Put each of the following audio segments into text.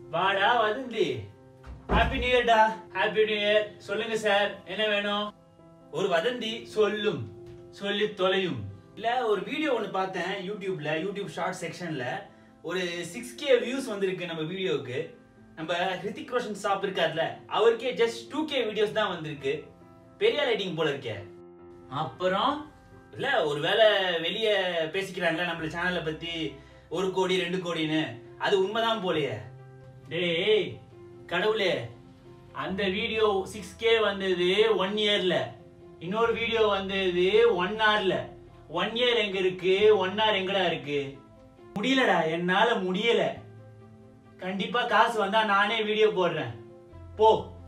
வாடா வதந்தி happy new இயர்டா ஹாப்பி நியூ இயர் சொல்லுங்க சார் என்ன வேணும் ஒரு வதந்தி சொல்லும் சொல்லி தொலையும் இல்ல ஒரு வீடியோ ஒன்னு பார்த்தேன் யூடியூப்ல யூடியூப் ஷார்ட் செக்ஷன்ல ஒரு சிக்ஸ் கே வியூஸ் வந்திருக்கு நம்ம வீடியோவுக்கு நம்ம ஹிருத்திக் ரோஷன் ஸ்டாப் இருக்கார்ல அவருக்கே ஜஸ்ட் டூ கே வீடியோஸ் தான் வந்திருக்கு பெரிய லைட்டிங் போல இருக்கே அப்புறம் இல்ல ஒருவேளை வெளிய பேசிக்கிறாங்களா நம்மள சேனலை பத்தி ஒரு கோடி ரெண்டு கோடின்னு அது உண்மைதான் போலயே டேய் கடவுளே அந்த வீடியோ சிக்ஸ் கே வந்தது ஒன் இயர்ல இன்னொரு வீடியோ வந்தது ஒன் ஹவர்ல ஒன் இயர் எங்க இருக்கு ஒன் ஹவர் எங்கடா இருக்கு முடியலடா என்னால முடியல கண்டிப்பா காசு வந்தா நானே வீடியோ போடுறேன் போ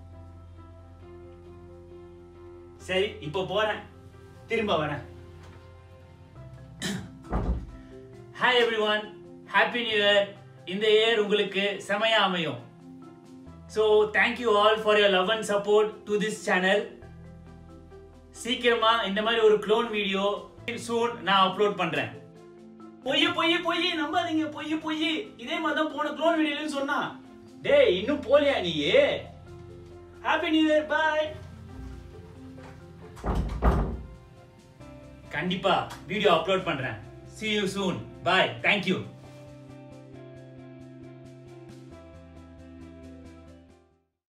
சரி இப்போ போறேன் திரும்ப வரேன் hi everyone happy new year இந்த இயர் உங்களுக்கு செமையா அமையும் so thank you all for your love and support to this channel சீக்கிரமா இந்த மாதிரி ஒரு க்ளோன் வீடியோ சூன் நான் அப்லோட் பண்றேன் பொய்ய பொய்ய பொய்ய நம்பாதீங்க பொய்ய பொய்ய இதே மாதிரி தான் போன க்ளோன் வீடியோலன்னு சொன்னா டேய் இன்னும் போலியா நீ ஹாப்பி நியூ இயர் பாய் கண்டிப்பா வீடியோ அப்லோட் பண்றேன் see you soon bye thank you